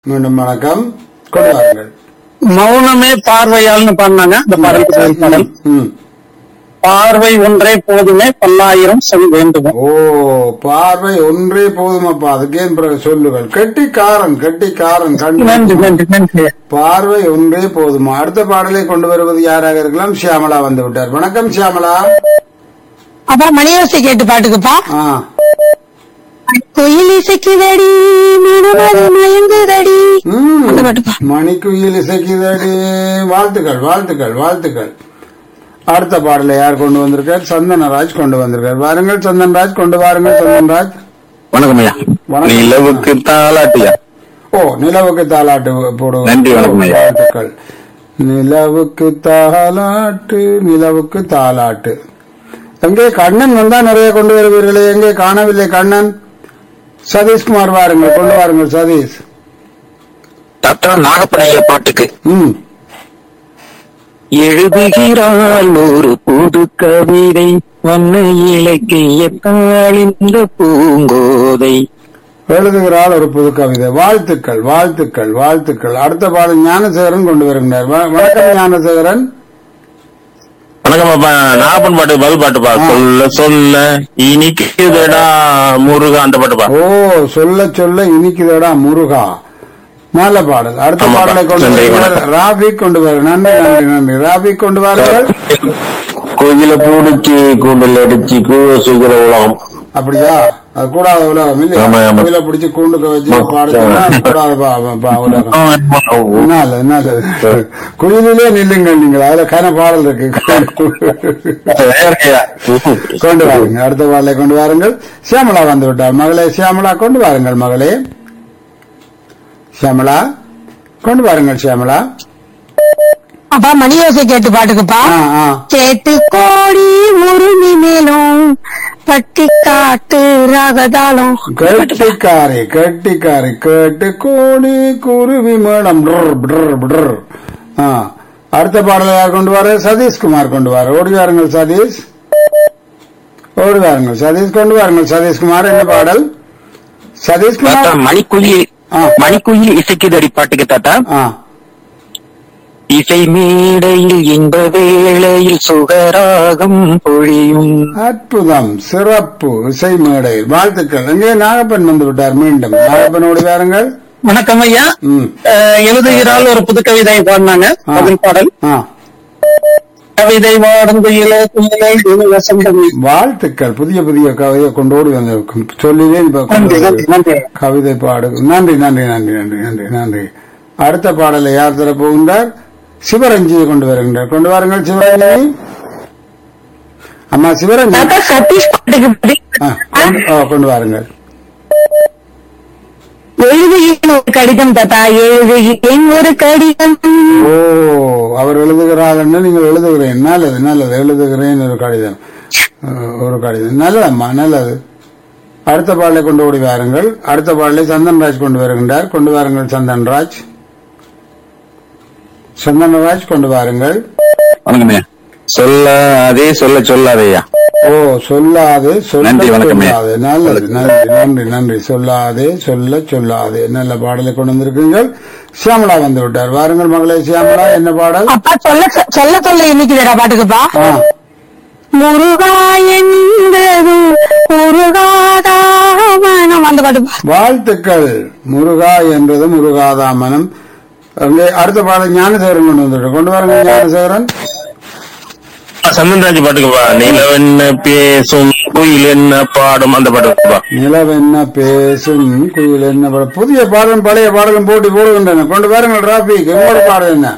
மீண்டும் வணக்கம் கொண்டு வாருங்கள் மௌனமே பார்வையால்னு பாடினாங்க இந்த பாடலுக்கு பதில் பாடல் ம். பார்வை ஒன்றே போதுமே பல்லாயிரம் சொல் வேண்டுமோ ஓ பார்வை ஒன்றே போதுமப்பா அதுக்கே பிறகு சொல்லுங்கள் கெட்டிக்காரன் கெட்டிக்காரன் கண்டு நன்றி நன்றி நன்றி பார்வை ஒன்றே போதுமா அடுத்த பாடலை கொண்டு வருவது யாராக இருக்கலாம் சியாமலா வந்து விட்டார் வணக்கம் சியாமலா அப்புறம் மணியோசை கேட்டு பாட்டுக்குப்பா ஆ குயில் இசைக்குதடி மனமது மயங்குதடி ம். அந்த பாட்டுப்பா மணிக்குயில் இசைக்குதடி வாழ்த்துக்கள் வாழ்த்துக்கள் வாழ்த்துக்கள் அடுத்த பாடலை யார் கொண்டு வந்திருக்கார் சந்தனராஜ் கொண்டு வந்திருக்கார் வாருங்கள் சந்தன்ராஜ் கொண்டு வாருங்கள் சந்தன்ராஜ் வணக்கம் ஐயா வணக்கம். நிலவுக்கு தாளாட்டியா ஓ நிலவுக்கு தாலாட்டு போடுவோம் நன்றி, வணக்கம் ஐயா. வாழ்த்துக்கள் நிலவுக்கு தாலாட்டு நிலவுக்கு தாலாட்டு எங்கே கண்ணன் வந்தா நிறைய கொண்டு வருவீர்களே எங்கே காணவில்லை கண்ணன் சதீஷ்குமார் வாருங்கள் கொண்டு வாருங்கள் சதீஷ் டாக்டர் நாகப்பனைய பாட்டுக்கு ம் எழுதுகிறாள் ஒரு புது கவிதை வண்ண இலக்கியத்தாள் இந்த பூங்கோதை எழுதுகிறாள் ஒரு புது கவிதை வாழ்த்துக்கள் வாழ்த்துக்கள் வாழ்த்துக்கள் அடுத்த பாடல் ஞானசேகரன் கொண்டு வருகின்றார் வ- வணக்கம் ஞானசேகரன் வணக்கம் அப்பா நாகப்பன் பாட்டு பதில் பாட்டுப்பா ஆ. சொல்ல சொல்ல இனிக்குதடா முருகா அந்த பாட்டுப்பா ஓ சொல்ல சொல்ல இனிக்குதடா முருகா நல்ல பாடல் அடுத்த ஆமாப்பா. பாடலை கொண்டு நன்றி, வருகிறார் வணக்கம். ராபிக் கொண்டு வரு நன்றி நன்றி நன்றி ராபிக் கொண்டு வாருங்கள் கோயில பூடிச்சு கூண்டில் அடிச்சு கூவ சுகிற உலகம் அப்படியா அது கூடாத உலகம் இல்லையா ஆமா, ஆமா. கோயில பிடிச்சு கூண்டுக்க வச்சு ஆமா. பாடுச்சுன்னா கூடாத பா- பா- பா- உலகம் என்ன என்ன குயிலே நில்லுங்கள் நீங்கள் அதுல கன பாடல் இருக்கு கொண்டு வாருங்க அடுத்த பாடலை கொண்டு வாருங்கள் சியாமலா வந்து விட்டார் மகளே சியாமலா கொண்டு வாருங்கள் மகளே சியாமலா கொண்டு வாருங்கள் சியாமலா அப்பா மணியோசை கேட்டு பாட்டுக்குப்பா ஆ ஆ சேட்டு கோடி உருமி மேலும் பட்டி காட்டு ராகதாளம் கெட்டிக்காரி கெட்டிக்காரி கேட்டு கோடி குருவி மேடம் டுர், டுர், டுர். ஆ. அடுத்த பாடலை யார் கொண்டு வர சதீஷ்குமார் கொண்டு வர ஓடி வாருங்கள் சதீஷ் ஓடி வாருங்கள் சதீஷ் கொண்டு வாருங்கள் சதீஷ்குமார் என்ன பாடல் சதீஷ்குமார் மணிக்குயில் ஆ. மணிக்குயில் இசைக்குதடி பாட்டுக்கு தாத்தா ஆ இசை மேடையில் இன்ப வேளையில் சுகராகம் பொழியும் அற்புதம் சிறப்பு இசை மேடை வாழ்த்துக்கள் எங்கே நாகப்பன் வந்து விட்டார் மீண்டும் நாகப்பன் ஓடி வாருங்கள் வணக்கம் ஐயா ம் அஹ், எழுதுகிறாள் ஒரு புது கவிதை பாடினாங்க ஆ. பதில் பாடல் ஆ கவிதை வாடும் குயிலே குயிலே இது வசந்தம் வாழ்த்துக்கள் புதிய புதிய கவிதை கொண்டு ஓடி வந்து சொல்லிவே இப்ப கொண்டு நன்றி நன்றி வந்து நன்றி கவிதை பாடு நன்றி நன்றி நன்றி நன்றி நன்றி நன்றி அடுத்த பாடலை யார் தர போகின்றார் சிவரஞ்சியை கொண்டு வருகின்றார் கொண்டு வாருங்கள் சிவரஞ்சி அம்மா சிவரஞ்சி தாத்தா சதீஷ் பாட்டுக்கு பதில் ஆ, கொண்டு- ஆ, கொண்டு வாருங்கள் எழுதுகிறேன் ஒரு கடிதம் தாத்தா எழுதுகிறேன் ஒரு கடிதம் ஓ அவர் எழுதுகிறார் என்று நீங்கள் எழுதுகிறேன் நல்லது நல்லது எழுதுகிறேன் ஒரு கடிதம் அஹ், ஒரு கடிதம் நல்லதம்மா நல்லது அடுத்த பாடலை கொண்டு ஓடி வாருங்கள் அடுத்த பாடலை சந்தன்ராஜ் கொண்டு வருகின்றார் கொண்டு வாருங்கள் சந்தன்ராஜ் சந்தன்ராஜ் கொண்டு வாருங்கள் வணக்கம் ஐயா சொல்ல அதே சொல்ல சொல்லாதையா ஓ சொல்லாதே சொல்ல நன்றி, வணக்கம் ஐயா. சொல்லாதே நல்லது நன்றி நன்றி நன்றி சொல்லாதே சொல்ல சொல்லாதே நல்ல பாடலை கொண்டு வந்திருக்கீங்கள் சியாமலா வந்து விட்டார் வாருங்கள் மகளே சியாமலா என்ன பாடல் அப்பா சொல்ல சொல்ல சொல்ல இன்னைக்குதடா பாட்டுக்குப்பா ஆ முருகா என்பது முருகாதாமனம் அந்த பாட்டுப்பா வாழ்த்துக்கள் முருகா என்றது முருகாதாமனம் அங்கே அடுத்த பாடல் ஞானசேகரன் கொண்டு வந்துட்டு கொண்டு வாருங்க ஞானசேகரன் சந்தன்ராஜ் பாட்டுக்குப்பா நிலவென்ன பேசும் குயில் என்ன பாடும் அந்த பாட்டுக்குப்பா நிலவென்ன பேசும் குயில் என்ன பாடல் புதிய பாடலும் பழைய பாடலும் போட்டி போடுகின்றன கொண்டு வாருங்கள் டிராபிக் உங்களோட பாடல் என்ன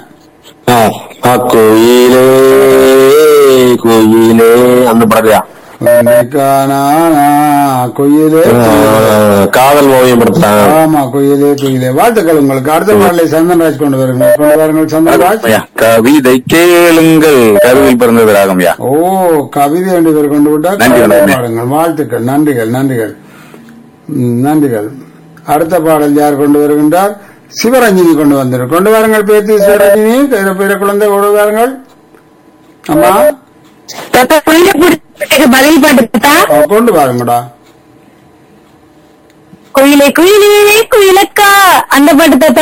கோயிலே கோயிலே அந்த பாடலையா உன்னைக்கானா குயிலே காதல் ஓவியம் படுத்தான் ஆமா குயிலே குயிலே வாழ்த்துக்கள் உங்களுக்கு அடுத்த பாடலை சந்தன்ராஜ் கொண்டு வருங்க கொண்டு வாருங்கள் சந்தன்ராஜ் கவிதை கேளுங்கள் கருவில் பிறந்தது ராகம்யா ஓ கவிதை என்று பேர் கொண்டு விட்டார் நன்றி, கவிதை வணக்கம். பாடுங்கள் வாழ்த்துக்கள் நன்றிகள் நன்றிகள் ம், நன்றிகள் அடுத்த பாடல் யார் கொண்டு வருகின்றார் சிவரஞ்சினி கொண்டு வந்தார் கொண்டு வாருங்கள் பேத்தி சிவரஞ்சினி பிற- பிற குழந்தை கொண்டு வாருங்கள் அம்மா தாத்தா குயில பிடிச்ச பதில் பாட்டு தாத்தா ஆ, கொண்டு வாருங்கடா குயிலே குயிலே குயிலக்கா அந்த பாட்டு தாத்தா